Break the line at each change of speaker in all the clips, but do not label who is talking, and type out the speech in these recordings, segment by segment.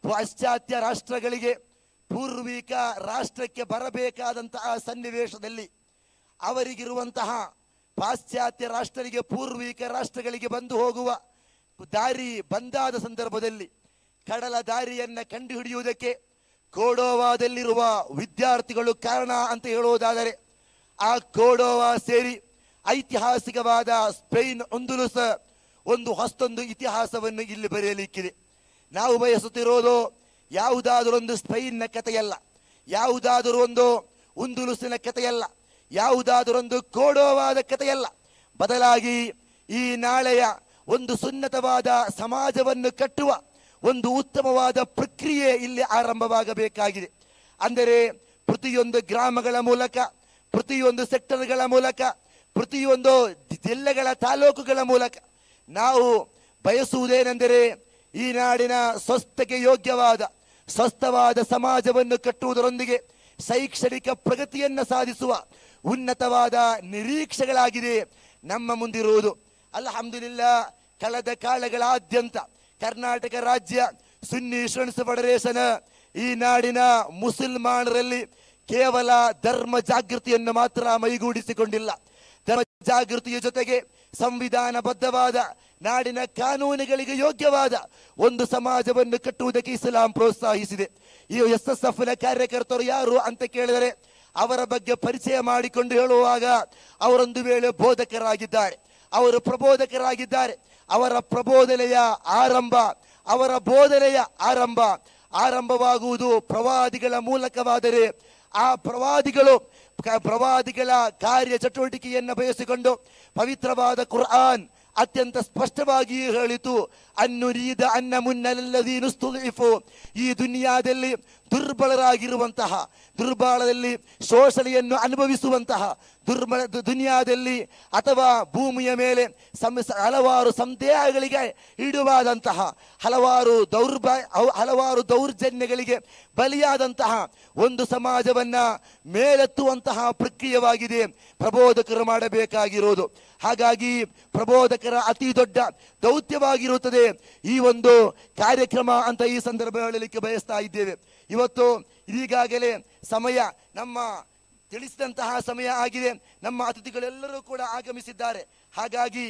ಪಾಶ್ಚಾತ್ಯ ರಾಷ್ಟ್ರಗಳಿಗೆ ಪೂರ್ವಿಕ ರಾಷ್ಟ್ರಕ್ಕೆ ಬರಬೇಕಾದಂತಹ ಸನ್ನಿವೇಶದಲ್ಲಿ ಅವರಿಗಿರುವಂತಹ ಪಾಶ್ಚಾತ್ಯ ರಾಷ್ಟ್ರರಿಗೆ ಪೂರ್ವಿಕ ರಾಷ್ಟ್ರಗಳಿಗೆ ಬಂದು ಹೋಗುವ ದಾರಿ ಬಂದಾದ ಸಂದರ್ಭದಲ್ಲಿ ಕಡಲ ದಾರಿಯನ್ನ ಕಂಡುಹಿಡಿಯುವುದಕ್ಕೆ ಕೋಡೋವಾದಲ್ಲಿರುವ ವಿದ್ಯಾರ್ಥಿಗಳು ಕಾರಣ ಅಂತ ಹೇಳುವುದಾದರೆ ಆ ಕೋಡೋವಾ ಸೇರಿ ಐತಿಹಾಸಿಕವಾದ ಸ್ಪೇನ್ ಒಂದುಲುಸ ಒಂದು ಹೊಸ್ತೊಂದು ಇತಿಹಾಸವನ್ನು ಇಲ್ಲಿ ಬರೆಯಲಿಕ್ಕಿದೆ ನಾವು ಬಯಸುತ್ತಿರೋದು ಯಾವುದಾದರೊಂದು ಸ್ಪೈನ್ನ ಕಥೆಯಲ್ಲ ಯಾವುದಾದರೂ ಒಂದು ಉಂದುಲುಸಿನ ಕಥೆಯಲ್ಲ ಯಾವುದಾದರೊಂದು ಕೋಡೋವಾದ ಕಥೆಯಲ್ಲ ಬದಲಾಗಿ ಈ ನಾಳೆಯ ಒಂದು ಸುನ್ನತವಾದ ಸಮಾಜವನ್ನು ಕಟ್ಟುವ ಒಂದು ಉತ್ತಮವಾದ ಪ್ರಕ್ರಿಯೆ ಇಲ್ಲಿ ಆರಂಭವಾಗಬೇಕಾಗಿದೆ ಅಂದರೆ ಪ್ರತಿಯೊಂದು ಗ್ರಾಮಗಳ ಮೂಲಕ ಪ್ರತಿಯೊಂದು ಸೆಕ್ಟರ್ಗಳ ಮೂಲಕ ಪ್ರತಿಯೊಂದು ಜಿಲ್ಲೆಗಳ ತಾಲೂಕುಗಳ ಮೂಲಕ ನಾವು ಬಯಸುವುದೇನೆಂದರೆ ಈ ನಾಡಿನ ಸ್ವಸ್ಥಗೆ ಯೋಗ್ಯವಾದ ಸ್ವಸ್ಥವಾದ ಸಮಾಜವನ್ನು ಕಟ್ಟುವುದರೊಂದಿಗೆ ಶೈಕ್ಷಣಿಕ ಪ್ರಗತಿಯನ್ನು ಸಾಧಿಸುವ ಉನ್ನತವಾದ ನಿರೀಕ್ಷೆಗಳಾಗಿದೆ ನಮ್ಮ ಮುಂದಿರುವುದು ಅಲ್ಹಮ್ದುಲಿಲ್ಲ ಕಳೆದ ಕಾಲಗಳಾದ್ಯಂತ ಕರ್ನಾಟಕ ರಾಜ್ಯ ಸುನ್ನಿ ಶ್ರೇಣಿಸ ಫೆಡರೇಷನ್ ಈ ನಾಡಿನ ಮುಸಲ್ಮಾನರಲ್ಲಿ ಕೇವಲ ಧರ್ಮ ಜಾಗೃತಿಯನ್ನು ಮಾತ್ರ ಮೈಗೂಡಿಸಿಕೊಂಡಿಲ್ಲ ಧರ್ಮ ಜಾಗೃತಿಯ ಜೊತೆಗೆ ಸಂವಿಧಾನಬದ್ಧವಾದ ನಾಡಿನ ಕಾನೂನುಗಳಿಗೆ ಯೋಗ್ಯವಾದ ಒಂದು ಸಮಾಜವನ್ನು ಕಟ್ಟುವುದಕ್ಕೆ ಇಸ್ಲಾಂ ಪ್ರೋತ್ಸಾಹಿಸಿದೆ ಈ ಎಸ್ ಎಸ್ ಎಫ್ ನ ಕಾರ್ಯಕರ್ತರು ಯಾರು ಅಂತ ಕೇಳಿದರೆ ಅವರ ಬಗ್ಗೆ ಪರಿಚಯ ಮಾಡಿಕೊಂಡು ಹೇಳುವಾಗ ಅವರೊಂದು ವೇಳೆ ಬೋಧಕರಾಗಿದ್ದಾರೆ ಅವರು ಪ್ರಬೋಧಕರಾಗಿದ್ದಾರೆ ಅವರ ಪ್ರಬೋಧನೆಯ ಆರಂಭ ಅವರ ಬೋಧನೆಯ ಆರಂಭ ಆರಂಭವಾಗುವುದು ಪ್ರವಾದಿಗಳ ಮೂಲಕವಾದರೆ ಆ ಪ್ರವಾದಿಗಳು ಕ- ಪ್ರವಾದಿಗಳ ಕಾರ್ಯ ಚಟುವಟಿಕೆಯನ್ನು ಬಯಸಿಕೊಂಡು ಪವಿತ್ರವಾದ ಕುರ್ಆನ್ ಅತ್ಯಂತ ಸ್ಪಷ್ಟವಾಗಿ ಹೇಳಿತು ಅನ್ನುರೀದ ಅನ್ನ ಮುನ್ನಲೆಲ್ಲದೀನು ಸ್ತುಲಿಫು ಈ ದುನಿಯಾದಲ್ಲಿ ದುರ್ಬಲರಾಗಿರುವಂತಹ ದುರ್ಬಲದಲ್ಲಿ ಶೋಷಣೆಯನ್ನು ಅನುಭವಿಸುವಂತಹ ದುರ್ಬಲ ದು- ದುನಿಯಾದಲ್ಲಿ ಅಥವಾ ಭೂಮಿಯ ಮೇಲೆ ಸಮ ಹಲವಾರು ಸಂದೇಹಗಳಿಗೆ ಈಡುವಾದಂತಹ ಹಲವಾರು ದೌರ್ಬ ಹೌ- ಹಲವಾರು ದೌರ್ಜನ್ಯಗಳಿಗೆ ಬಲಿಯಾದಂತಹ ಒಂದು ಸಮಾಜವನ್ನ ಮೇಲೆತ್ತುವಂತಹ ಪ್ರಕ್ರಿಯೆವಾಗಿದೆ ಪ್ರಬೋಧಕರು ಮಾಡಬೇಕಾಗಿರೋದು ಹಾಗಾಗಿ ಪ್ರಬೋಧಕರ ಅತಿ ದೊಡ್ಡ ದೌತ್ಯವಾಗಿರುತ್ತದೆ ಈ ಒಂದು ಕಾರ್ಯಕ್ರಮ ಅಂತ ಈ ಸಂದರ್ಭ ಹೇಳಲಿಕ್ಕೆ ಬಯಸ್ತಾ ಇದ್ದೇವೆ ಇವತ್ತು ಈಗಾಗಲೇ ಸಮಯ ನಮ್ಮ ತಿಳಿಸಿದಂತಹ ಸಮಯ ಆಗಿದೆ ನಮ್ಮ ಅತಿಥಿಗಳೆಲ್ಲರೂ ಕೂಡ ಆಗಮಿಸಿದ್ದಾರೆ ಹಾಗಾಗಿ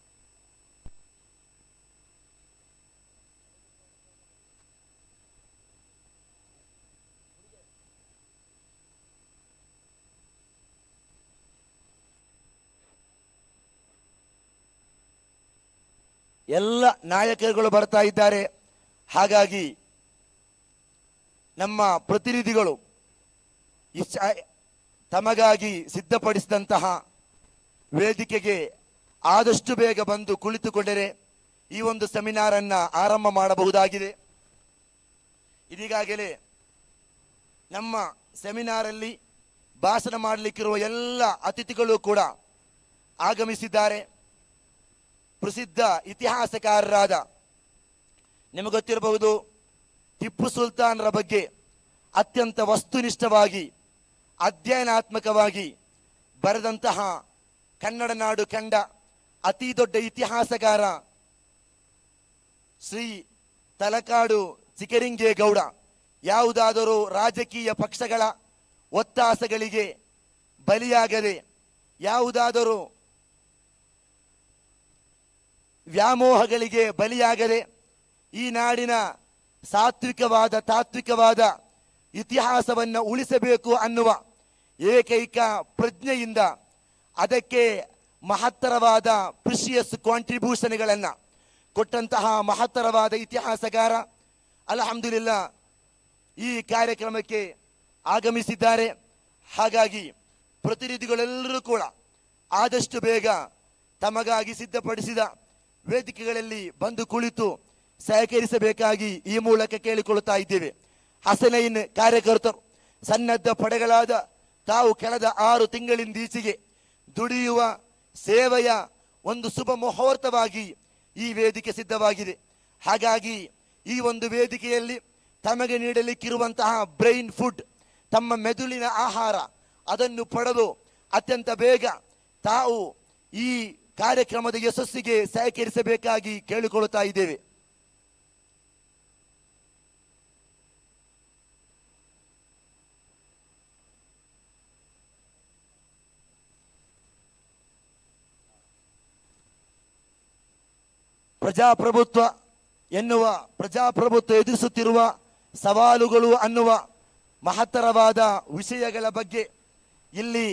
ಎಲ್ಲ ನಾಯಕರುಗಳು ಬರ್ತಾ ಇದ್ದಾರೆ ಹಾಗಾಗಿ ನಮ್ಮ ಪ್ರತಿನಿಧಿಗಳು ಇಷ್ಟ- ತಮಗಾಗಿ ಸಿದ್ಧಪಡಿಸಿದಂತಹ ವೇದಿಕೆಗೆ ಆದಷ್ಟು ಬೇಗ ಬಂದು ಕುಳಿತುಕೊಂಡರೆ ಈ ಒಂದು ಸೆಮಿನಾರ್ ಅನ್ನ ಆರಂಭ ಮಾಡಬಹುದಾಗಿದೆ ಇದೀಗಾಗಲೇ ನಮ್ಮ ಸೆಮಿನಾರ್ ಅಲ್ಲಿ ಭಾಷಣ ಮಾಡಲಿಕ್ಕಿರುವ ಎಲ್ಲ ಅತಿಥಿಗಳು ಕೂಡ ಆಗಮಿಸಿದ್ದಾರೆ ಪ್ರಸಿದ್ಧ ಇತಿಹಾಸಕಾರರಾದ ನಿಮಗೆ ಗೊತ್ತಿರಬಹುದು ಟಿಪ್ಪು ಸುಲ್ತಾನರ ಬಗ್ಗೆ ಅತ್ಯಂತ ವಸ್ತುನಿಷ್ಠವಾಗಿ ಅಧ್ಯಯನಾತ್ಮಕವಾಗಿ ಬರೆದಂತಹ ಕನ್ನಡ ನಾಡು ಕಂಡ ಅತಿ ದೊಡ್ಡ ಇತಿಹಾಸಗಾರ ಶ್ರೀ ತಲಕಾಡು ಚಿಕರಿಂಗೇಗೌಡ ಯಾವುದಾದರೂ ರಾಜಕೀಯ ಪಕ್ಷಗಳ ಒತ್ತಾಸಗಳಿಗೆ ಬಲಿಯಾಗದೆ ಯಾವುದಾದರೂ ವ್ಯಾಮೋಹಗಳಿಗೆ ಬಲಿಯಾಗದೆ ಈ ನಾಡಿನ ಸಾತ್ವಿಕವಾದ ತಾತ್ವಿಕವಾದ ಇತಿಹಾಸವನ್ನು ಉಳಿಸಬೇಕು ಅನ್ನುವ ಏಕೈಕ ಪ್ರಜ್ಞೆಯಿಂದ ಅದಕ್ಕೆ ಮಹತ್ತರವಾದ ಪ್ರಿಷಿಯಸ್ ಕಾಂಟ್ರಿಬ್ಯೂಷನ್ಗಳನ್ನು ಕೊಟ್ಟಂತಹ ಮಹತ್ತರವಾದ ಇತಿಹಾಸಗಾರ ಅಲ್ಹಮ್ದುಲಿಲ್ಲ ಈ ಕಾರ್ಯಕ್ರಮಕ್ಕೆ ಆಗಮಿಸಿದ್ದಾರೆ ಹಾಗಾಗಿ ಪ್ರತಿನಿಧಿಗಳೆಲ್ಲರೂ ಕೂಡ ಆದಷ್ಟು ಬೇಗ ತಮಗಾಗಿ ಸಿದ್ಧಪಡಿಸಿದ ವೇದಿಕೆಗಳಲ್ಲಿ ಬಂದು ಕುಳಿತು ಸಹಕರಿಸಬೇಕಾಗಿ ಈ ಮೂಲಕ ಕೇಳಿಕೊಳ್ಳುತ್ತಾ ಇದ್ದೇವೆ ಹಸನೈನ್ ಕಾರ್ಯಕರ್ತರು ಸನ್ನದ್ಧ ಪಡೆಗಳಾದ ತಾವು ಕಳೆದ ಆರು ತಿಂಗಳಿಂದೀಚೆಗೆ ದುಡಿಯುವ ಸೇವೆಯ ಒಂದು ಶುಭ ಮುಹೂರ್ತವಾಗಿ ಈ ವೇದಿಕೆ ಸಿದ್ಧವಾಗಿದೆ ಹಾಗಾಗಿ ಈ ಒಂದು ವೇದಿಕೆಯಲ್ಲಿ ತಮಗೆ ನೀಡಲಿಕ್ಕಿರುವಂತಹ ಬ್ರೈನ್ ಫುಡ್ ತಮ್ಮ ಮೆದುಳಿನ ಆಹಾರ ಅದನ್ನು ಪಡೆದು ಅತ್ಯಂತ ಬೇಗ ತಾವು ಈ ಕಾರ್ಯಕ್ರಮದ ಯಶಸ್ಸಿಗೆ ಸಹಕರಿಸಬೇಕಾಗಿ ಕೇಳಿಕೊಳ್ಳುತ್ತಾ ಇದ್ದೇವೆ ಪ್ರಜಾಪ್ರಭುತ್ವ ಎನ್ನುವ ಪ್ರಜಾಪ್ರಭುತ್ವ ಎದುರಿಸುತ್ತಿರುವ ಸವಾಲುಗಳು ಅನ್ನುವ ಮಹತ್ತರವಾದ ವಿಷಯಗಳ ಬಗ್ಗೆ ಇಲ್ಲಿ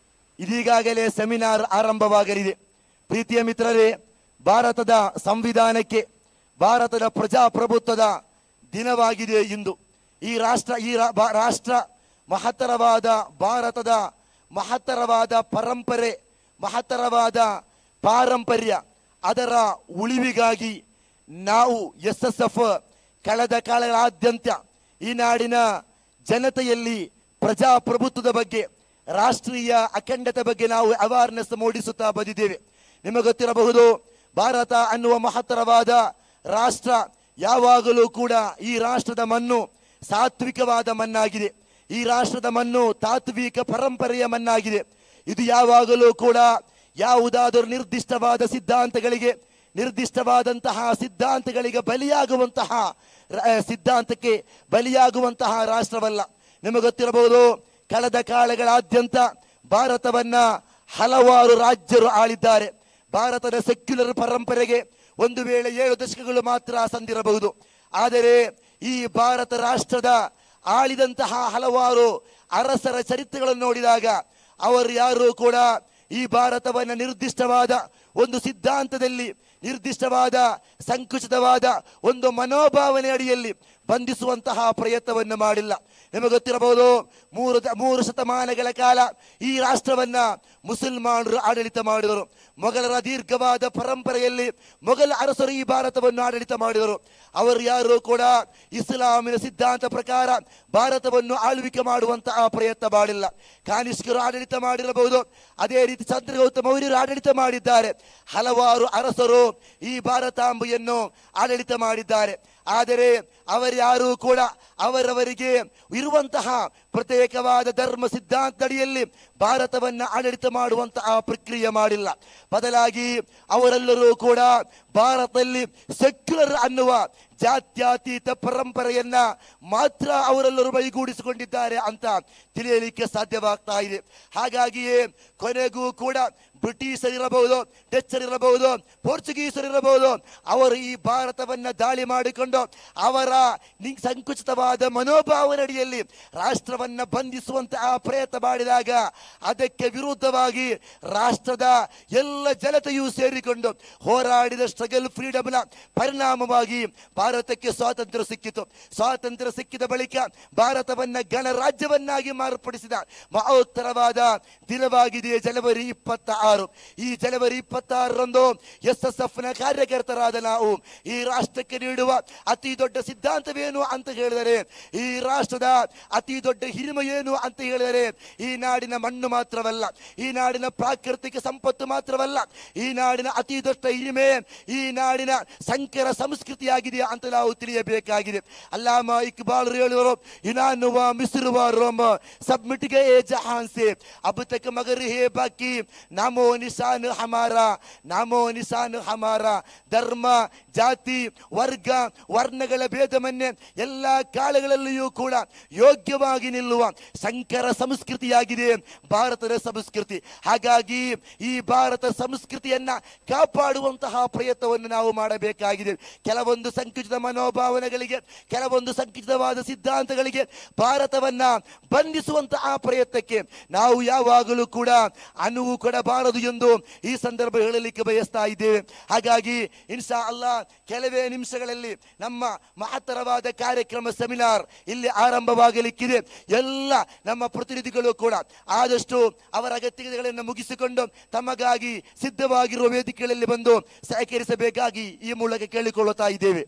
ಇದೀಗಾಗಲೇ ಸೆಮಿನಾರ್ ಆರಂಭವಾಗಲಿದೆ ಪ್ರೀತಿಯ ಮಿತ್ರರೇ ಭಾರತದ ಸಂವಿಧಾನಕ್ಕೆ ಭಾರತದ ಪ್ರಜಾಪ್ರಭುತ್ವದ ದಿನವಾಗಿದೆ ಇಂದು ಈ ರಾಷ್ಟ್ರ ಈ ರಾ- ಬಾ- ರಾಷ್ಟ್ರ ಮಹತ್ತರವಾದ ಭಾರತದ ಮಹತ್ತರವಾದ ಪರಂಪರೆ ಮಹತ್ತರವಾದ ಪಾರಂಪರ್ಯ ಅದರ ಉಳಿವಿಗಾಗಿ ನಾವು ಎಸ್ ಎಸ್ ಎಫ್ ಕಳೆದ ಕಾಲಗಳಾದ್ಯಂತ ಈ ನಾಡಿನ ಜನತೆಯಲ್ಲಿ ಪ್ರಜಾಪ್ರಭುತ್ವದ ಬಗ್ಗೆ ರಾಷ್ಟ್ರೀಯ ಅಖಂಡತೆ ಬಗ್ಗೆ ನಾವು ಅವೇರ್ನೆಸ್ ಮೂಡಿಸುತ್ತಾ ಬಂದಿದ್ದೇವೆ ನಿಮಗೆ ಗೊತ್ತಿರಬಹುದು ಭಾರತ ಅನ್ನುವ ಮಹತ್ತರವಾದ ರಾಷ್ಟ್ರ ಯಾವಾಗಲೂ ಕೂಡ ಈ ರಾಷ್ಟ್ರದ ಮಣ್ಣು ಸಾತ್ವಿಕವಾದ ಮಣ್ಣಾಗಿದೆ ಈ ರಾಷ್ಟ್ರದ ಮಣ್ಣು ತಾತ್ವಿಕ ಪರಂಪರೆಯ ಮಣ್ಣಾಗಿದೆ ಇದು ಯಾವಾಗಲೂ ಕೂಡ ಯಾವುದಾದರೂ ನಿರ್ದಿಷ್ಟವಾದ ಸಿದ್ಧಾಂತಗಳಿಗೆ ನಿರ್ದಿಷ್ಟವಾದಂತಹ ಸಿದ್ಧಾಂತಗಳಿಗೆ ಬಲಿಯಾಗುವಂತಹ ರ- ಸಿದ್ಧಾಂತಕ್ಕೆ ಬಲಿಯಾಗುವಂತಹ ರಾಷ್ಟ್ರವಲ್ಲ ನಿಮಗೆ ಗೊತ್ತಿರಬಹುದು ಕಳೆದ ಕಾಲಗಳಾದ್ಯಂತ ಭಾರತವನ್ನ ಹಲವಾರು ರಾಜ್ಯರು ಆಳಿದ್ದಾರೆ ಭಾರತದ ಸೆಕ್ಯುಲರ್ ಪರಂಪರೆಗೆ ಒಂದು ವೇಳೆ ಏಳು ದಶಕಗಳು ಮಾತ್ರ ಸಂದಿರಬಹುದು ಆದರೆ ಈ ಭಾರತ ರಾಷ್ಟ್ರದ ಆಳಿದಂತಹ ಹಲವಾರು ಅರಸರ ಚರಿತ್ರೆಗಳನ್ನು ನೋಡಿದಾಗ ಅವರು ಯಾರು ಕೂಡ ಈ ಭಾರತವನ್ನ ನಿರ್ದಿಷ್ಟವಾದ ಒಂದು ಸಿದ್ಧಾಂತದಲ್ಲಿ ನಿರ್ದಿಷ್ಟವಾದ ಸಂಕುಚಿತವಾದ ಒಂದು ಮನೋಭಾವನೆ ಅಡಿಯಲ್ಲಿ ಬಂಧಿಸುವಂತಹ ಪ್ರಯತ್ನವನ್ನು ಮಾಡಿಲ್ಲ ನಿಮಗೆ ಗೊತ್ತಿರಬಹುದು ಮೂರು ದ- ಮೂರು ಶತಮಾನಗಳ ಕಾಲ ಈ ರಾಷ್ಟ್ರವನ್ನ ಮುಸಲ್ಮಾನರು ಆಡಳಿತ ಮಾಡಿದರು ಮೊಘಲರ ದೀರ್ಘವಾದ ಪರಂಪರೆಯಲ್ಲಿ ಮೊಘಲ ಅರಸರು ಈ ಭಾರತವನ್ನು ಆಡಳಿತ ಮಾಡಿದರು ಅವರು ಯಾರು ಕೂಡ ಇಸ್ಲಾಮಿನ ಸಿದ್ಧಾಂತ ಪ್ರಕಾರ ಭಾರತವನ್ನು ಆಳ್ವಿಕೆ ಮಾಡುವಂತಹ ಪ್ರಯತ್ನ ಮಾಡಿಲ್ಲ ಕಾನಿಷ್ಕರು ಆಡಳಿತ ಮಾಡಿರಬಹುದು ಅದೇ ರೀತಿ ಚಂದ್ರಗೌತ ಮೌರ್ಯರು ಆಡಳಿತ ಮಾಡಿದ್ದಾರೆ ಹಲವಾರು ಅರಸರು ಈ ಭಾರತಾಂಬೆಯನ್ನು ಆಡಳಿತ ಮಾಡಿದ್ದಾರೆ ಆದರೆ ಅವರ್ಯಾರೂ ಕೂಡ ಅವರವರಿಗೆ ಇರುವಂತಹ ಪ್ರತ್ಯೇಕವಾದ ಧರ್ಮ ಸಿದ್ಧಾಂತಡಿಯಲ್ಲಿ ಭಾರತವನ್ನ ಆಡಳಿತ ಮಾಡುವಂತಹ ಪ್ರಕ್ರಿಯೆ ಮಾಡಿಲ್ಲ ಬದಲಾಗಿ ಅವರೆಲ್ಲರೂ ಕೂಡ ಭಾರತದಲ್ಲಿ ಸೆಕ್ಯುಲರ್ ಅನ್ನುವ ಜಾತ್ಯತೀತ ಪರಂಪರೆಯನ್ನ ಮಾತ್ರ ಅವರೆಲ್ಲರೂ ಮೈಗೂಡಿಸಿಕೊಂಡಿದ್ದಾರೆ ಅಂತ ತಿಳಿಯಲಿಕ್ಕೆ ಸಾಧ್ಯವಾಗ್ತಾ ಇದೆ ಹಾಗಾಗಿಯೇ ಕೊನೆಗೂ ಕೂಡ ಬ್ರಿಟಿಷರಿರಬಹುದು ಡಚ್ಚರಿರಬಹುದು ಪೋರ್ಚುಗೀಸರಿರಬಹುದು ಅವರು ಈ ಭಾರತವನ್ನ ದಾಳಿ ಮಾಡಿಕೊಂಡು ಅವರ ನಿ- ಸಂಕುಚಿತವಾದ ಮನೋಭಾವನಡಿಯಲ್ಲಿ ರಾಷ್ಟ್ರವನ್ನ ಬಂಧಿಸುವಂತಹ ಪ್ರಯತ್ನ ಮಾಡಿದಾಗ ಅದಕ್ಕೆ ವಿರುದ್ಧವಾಗಿ ರಾಷ್ಟ್ರದ ಎಲ್ಲ ಜನತೆಯೂ ಸೇರಿಕೊಂಡು ಹೋರಾಡಿದ ಸ್ಟ್ರಗಲ್ ಫ್ರೀಡಮ್ನ ಪರಿಣಾಮವಾಗಿ ಭಾರತಕ್ಕೆ ಸ್ವಾತಂತ್ರ್ಯ ಸಿಕ್ಕಿತು ಸ್ವಾತಂತ್ರ್ಯ ಸಿಕ್ಕಿದ ಬಳಿಕ ಭಾರತವನ್ನ ಗಣರಾಜ್ಯವನ್ನಾಗಿ ಮಾರ್ಪಡಿಸಿದ ಮಹೋತ್ತರವಾದ ದಿನವಾಗಿದೆ ಜನವರಿ ಇಪ್ಪತ್ತ ಆರು ಈ ಜನವರಿ ಇಪ್ಪತ್ತಾರರಂದು ಎಸ್ ಎಸ್ ಎಫ್ ನ ಕಾರ್ಯಕರ್ತರಾದ ನಾವು ಈ ರಾಷ್ಟ್ರಕ್ಕೆ ನೀಡುವ ಅತಿ ದೊಡ್ಡ ಸಿದ್ಧಾಂತವೇನು ಅಂತ ಹೇಳಿದರೆ ಈ ರಾಷ್ಟ್ರದ ಅತಿ ದೊಡ್ಡ ಹಿರಿಮೆ ಏನು ಅಂತ ಹೇಳಿದರೆ ಈ ನಾಡಿನ ಮಣ್ಣು ಮಾತ್ರವಲ್ಲ ಈ ನಾಡಿನ ಪ್ರಾಕೃತಿಕ ಸಂಪತ್ತು ಮಾತ್ರವಲ್ಲ ಈ ನಾಡಿನ ಅತಿ ದೊಡ್ಡ ಹಿರಿಮೆ ಈ ನಾಡಿನ ಸಂಕರ ಸಂಸ್ಕೃತಿಯಾಗಿದೆ ಅಂತ ನಾವು ತಿಳಿಯಬೇಕಾಗಿದೆ ಅಲ್ಲಾಮ ಇಕ್ಬಾಲ್ ಹೇಳುವರು ಇನಾನುವ ಮಿಸ್ರುವ ರೋಮ ಸಬ್ಮಿಟ್ಗೆ ಏ ಜಹಾನ್ से अब तक मगर है बाकी नामो निशान हमारा ನಾಮೋ ನಿಶಾನ್ ಹಮಾರ ಧರ್ಮ ಜಾತಿ ವರ್ಗ ವರ್ಣಗಳ ಭೇದವನ್ನೇ ಎಲ್ಲ ಕಾಲಗಳಲ್ಲಿಯೂ ಕೂಡ ಯೋಗ್ಯವಾಗಿ ನಿಲ್ಲುವ ಸಂಕರ ಸಂಸ್ಕೃತಿಯಾಗಿದೆ ಭಾರತದ ಸಂಸ್ಕೃತಿ ಹಾಗಾಗಿ ಈ ಭಾರತ ಸಂಸ್ಕೃತಿಯನ್ನ ಕಾಪಾಡುವಂತಹ ಪ್ರಯತ್ನವನ್ನು ನಾವು ಮಾಡಬೇಕಾಗಿದೆ ಕೆಲವೊಂದು ಸಂಕುಚಿತ ಮನೋಭಾವನೆಗಳಿಗೆ ಕೆಲವೊಂದು ಸಂಕುಚಿತವಾದ ಸಿದ್ಧಾಂತಗಳಿಗೆ ಭಾರತವನ್ನ ಬಂಧಿಸುವಂತಹ ಪ್ರಯತ್ನಕ್ಕೆ ನಾವು ಯಾವಾಗಲೂ ಕೂಡ ಅನುವು ಕೊಡಬಾರದು ಎಂದು ಈ ಸಂದರ್ಭ ಹೇಳಲಿಕ್ಕೆ ಬಯಸ್ತಾ ಇದ್ದೇವೆ ಹಾಗಾಗಿ ಇನ್ಶಾ ಅಲ್ಲಾ ಕೆಲವೇ ನಿಮಿಷಗಳಲ್ಲಿ ನಮ್ಮ ಮಹತ್ತರವಾದ ಕಾರ್ಯಕ್ರಮ ಸೆಮಿನಾರ್ ಇಲ್ಲಿ ಆರಂಭವಾಗಲಿಕ್ಕಿದೆ ಎಲ್ಲ ನಮ್ಮ ಪ್ರತಿನಿಧಿಗಳು ಕೂಡ ಆದಷ್ಟು ಅವರ ಅಗತ್ಯತೆಗಳನ್ನು ಮುಗಿಸಿಕೊಂಡು ತಮಗಾಗಿ ಸಿದ್ಧವಾಗಿರುವ ವೇದಿಕೆಗಳಲ್ಲಿ ಬಂದು ಸಹಕರಿಸಬೇಕಾಗಿ ಈ ಮೂಲಕ ಕೇಳಿಕೊಳ್ಳುತ್ತಾ ಇದ್ದೇವೆ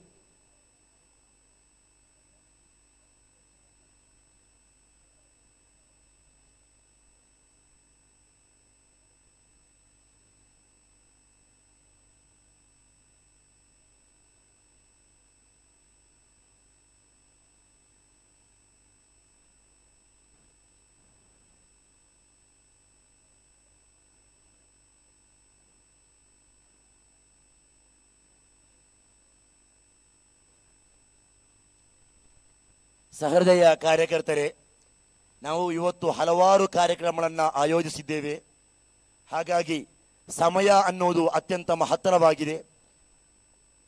ಸಹೃದಯ ಕಾರ್ಯಕರ್ತರೇ ನಾವು ಇವತ್ತು ಹಲವಾರು ಕಾರ್ಯಕ್ರಮಗಳನ್ನು ಆಯೋಜಿಸಿದ್ದೇವೆ ಹಾಗಾಗಿ ಸಮಯ ಅನ್ನೋದು ಅತ್ಯಂತ ಮಹತ್ತರವಾಗಿದೆ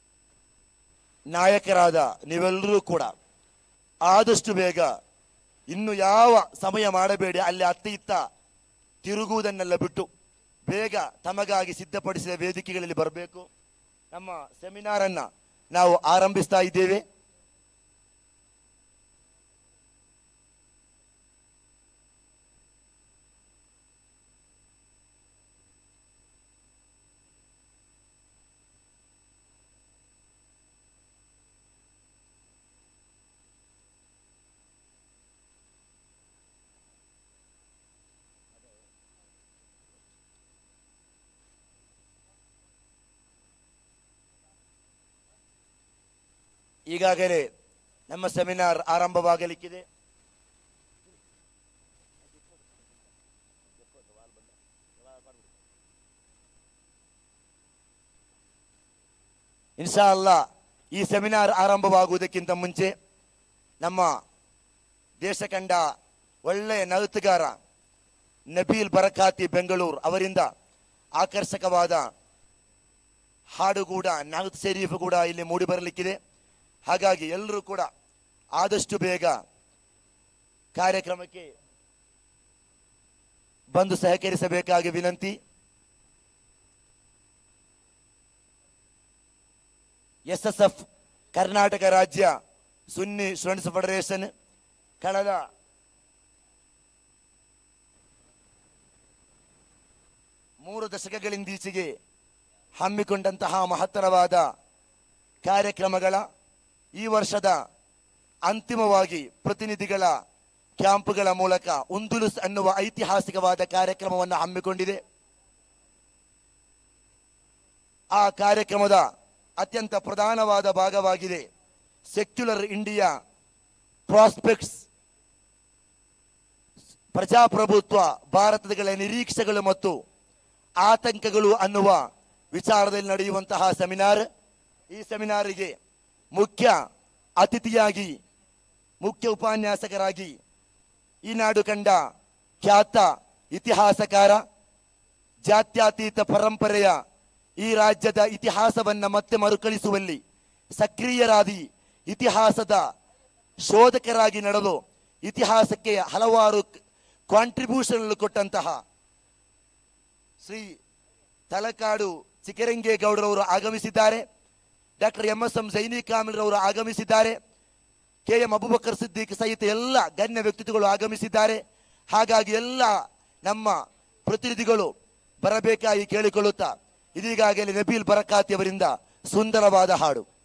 ನಾಯಕರಾದ ನೀವೆಲ್ಲರೂ ಕೂಡ ಆದಷ್ಟು ಬೇಗ ಇನ್ನು ಯಾವ ಸಮಯ ಮಾಡಬೇಡಿ ಅಲ್ಲಿ ಅತ್ತ ಇತ್ತ ತಿರುಗುವುದನ್ನೆಲ್ಲ ಬಿಟ್ಟು ಬೇಗ ತಮಗಾಗಿ ಸಿದ್ಧಪಡಿಸಿದ ವೇದಿಕೆಗಳಲ್ಲಿ ಬರಬೇಕು ನಮ್ಮ ಸೆಮಿನಾರ್ ಅನ್ನ ನಾವು ಆರಂಭಿಸ್ತಾ ಇದ್ದೇವೆ ಈಗಾಗಲೇ ನಮ್ಮ ಸೆಮಿನಾರ್ ಆರಂಭವಾಗಲಿಕ್ಕಿದೆ ಇನ್ಶಾ ಅಲ್ಲ ಈ ಸೆಮಿನಾರ್ ಆರಂಭವಾಗುವುದಕ್ಕಿಂತ ಮುಂಚೆ ನಮ್ಮ ದೇಶ ಕಂಡ ಒಳ್ಳೆಯ ನೃತ್ಯಗಾರ ನಬೀಲ್ ಬರಕಾತಿ ಬೆಂಗಳೂರು ಅವರಿಂದ ಆಕರ್ಷಕವಾದ ಹಾಡು ಕೂಡ ನಾಲ್ಕು ಶರೀಫ್ ಕೂಡ ಇಲ್ಲಿ ಮೂಡಿ ಬರಲಿಕ್ಕಿದೆ ಹಾಗಾಗಿ ಎಲ್ಲರೂ ಕೂಡ ಆದಷ್ಟು ಬೇಗ ಕಾರ್ಯಕ್ರಮಕ್ಕೆ ಬಂದು ಸಹಕರಿಸಬೇಕಾಗಿ ವಿನಂತಿ ಎಸ್ ಎಸ್ ಎಫ್ ಕರ್ನಾಟಕ ರಾಜ್ಯ ಸುನ್ನಿ ಸ್ಟೂಡೆಂಟ್ಸ್ ಫೆಡರೇಷನ್ ಕಳೆದ ಮೂರು ದಶಕಗಳಿಂದೀಚೆಗೆ ಹಮ್ಮಿಕೊಂಡಂತಹ ಮಹತ್ತರವಾದ ಕಾರ್ಯಕ್ರಮಗಳ ಈ ವರ್ಷದ ಅಂತಿಮವಾಗಿ ಪ್ರತಿನಿಧಿಗಳ ಕ್ಯಾಂಪ್ಗಳ ಮೂಲಕ ಉಂದುಲುಸ್ ಅನ್ನುವ ಐತಿಹಾಸಿಕವಾದ ಕಾರ್ಯಕ್ರಮವನ್ನು ಹಮ್ಮಿಕೊಂಡಿದೆ ಆ ಕಾರ್ಯಕ್ರಮದ ಅತ್ಯಂತ ಪ್ರಧಾನವಾದ ಭಾಗವಾಗಿದೆ ಸೆಕ್ಯುಲರ್ ಇಂಡಿಯಾ ಪ್ರಾಸ್ಪೆಕ್ಟ್ಸ್ ಪ್ರಜಾಪ್ರಭುತ್ವ ಭಾರತದ ನಿರೀಕ್ಷೆಗಳು ಮತ್ತು ಆತಂಕಗಳು ಅನ್ನುವ ವಿಚಾರದಲ್ಲಿ ನಡೆಯುವಂತಹ ಸೆಮಿನಾರ್ ಈ ಸೆಮಿನಾರಿಗೆ ಮುಖ್ಯ ಅತಿಥಿಯಾಗಿ ಮುಖ್ಯ ಉಪನ್ಯಾಸಕರಾಗಿ ಈ ನಾಡು ಕಂಡ ಖ್ಯಾತ ಇತಿಹಾಸಕಾರ ಜಾತ್ಯತೀತ ಪರಂಪರೆಯ ಈ ರಾಜ್ಯದ ಇತಿಹಾಸವನ್ನ ಮತ್ತೆ ಮರುಕಳಿಸುವಲ್ಲಿ ಸಕ್ರಿಯರಾದಿ ಇತಿಹಾಸದ ಶೋಧಕರಾಗಿ ನಡೆದು ಇತಿಹಾಸಕ್ಕೆ ಹಲವಾರು ಕಾಂಟ್ರಿಬ್ಯೂಷನ್ ಕೊಟ್ಟಂತಹ ಶ್ರೀ ತಲಕಾಡು ಚಿಕ್ಕರಂಗೇಗೌಡರವರು ಆಗಮಿಸಿದ್ದಾರೆ doctor M S M Jaini ಕಾಮಿಲ್ರವರು ಆಗಮಿಸಿದ್ದಾರೆ ಕೆ ಎಂ ಅಬುಬಕರ್ ಸಿದ್ದಿಕ್ ಸಹಿತ ಎಲ್ಲ ಗಣ್ಯ ವ್ಯಕ್ತಿತ್ವಗಳು ಆಗಮಿಸಿದ್ದಾರೆ ಹಾಗಾಗಿ ಎಲ್ಲ ನಮ್ಮ ಪ್ರತಿನಿಧಿಗಳು ಬರಬೇಕಾಗಿ ಕೇಳಿಕೊಳ್ಳುತ್ತಾ ಇದೀಗಾಗಲೇ ನಬೀಲ್ ಬರಕಾತಿ ಅವರಿಂದ ಸುಂದರವಾದ ಹಾಡು